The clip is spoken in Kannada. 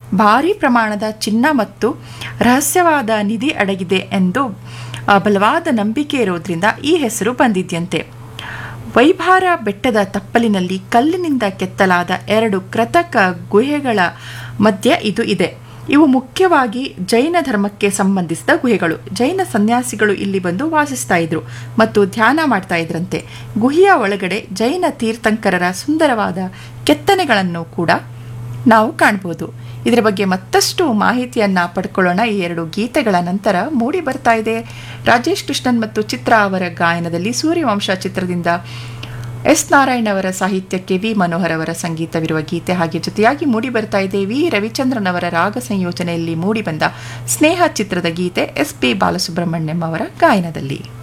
ಭಾರಿ ಪ್ರಮಾಣದ ಚಿನ್ನ ಮತ್ತು ರಹಸ್ಯವಾದ ನಿಧಿ ಅಡಗಿದೆ ಎಂದು ಆ, ಬಲವಾದ ನಂಬಿಕೆ ಇರೋದ್ರಿಂದ ಈ ಹೆಸರು ಬಂದಿದ್ಯಂತೆ ವೈಭಾರ ಬೆಟ್ಟದ ತಪ್ಪಲಿನಲ್ಲಿ ಕಲ್ಲಿನಿಂದ ಕೆತ್ತಲಾದ ಎರಡು ಕೃತಕ ಗುಹೆಗಳ ಮಧ್ಯೆ ಇದು ಇದೆ ಇವು ಮುಖ್ಯವಾಗಿ ಜೈನ ಧರ್ಮಕ್ಕೆ ಸಂಬಂಧಿಸಿದ ಗುಹೆಗಳು ಜೈನ ಸನ್ಯಾಸಿಗಳು ಇಲ್ಲಿ ಬಂದು ವಾಸಿಸ್ತಾ ಇದ್ರು ಮತ್ತು ಧ್ಯಾನ ಮಾಡ್ತಾ ಇದ್ರಂತೆ ಗುಹೆಯ ಒಳಗಡೆ ಜೈನ ತೀರ್ಥಂಕರರ ಸುಂದರವಾದ ಕೆತ್ತನೆಗಳನ್ನು ಕೂಡ ನಾವು ಕಾಣ್ಬೋದು ಇದರ ಬಗ್ಗೆ ಮತ್ತಷ್ಟು ಮಾಹಿತಿಯನ್ನ ಪಡ್ಕೊಳ್ಳೋಣ ಈ ಎರಡು ಗೀತೆಗಳ ನಂತರ ಮೂಡಿ ಬರ್ತಾ ಇದೆ ರಾಜೇಶ್ ಕೃಷ್ಣನ್ ಮತ್ತು ಚಿತ್ರ ಅವರ ಗಾಯನದಲ್ಲಿ ಸೂರ್ಯವಂಶ ಚಿತ್ರದಿಂದ ಎಸ್ ನಾರಾಯಣ್ ಅವರ ಸಾಹಿತ್ಯಕ್ಕೆ ವಿ ಮನೋಹರ್ ಅವರ ಸಂಗೀತವಿರುವ ಗೀತೆ ಹಾಗೆ ಜೊತೆಯಾಗಿ ಮೂಡಿ ಬರ್ತಾ ಇದೆ ವಿ ರವಿಚಂದ್ರನ್ ಅವರ ರಾಗ ಸಂಯೋಜನೆಯಲ್ಲಿ ಮೂಡಿಬಂದ ಸ್ನೇಹ ಚಿತ್ರದ ಗೀತೆ ಎಸ್ ಪಿ ಬಾಲಸುಬ್ರಹ್ಮಣ್ಯಂ ಅವರ ಗಾಯನದಲ್ಲಿ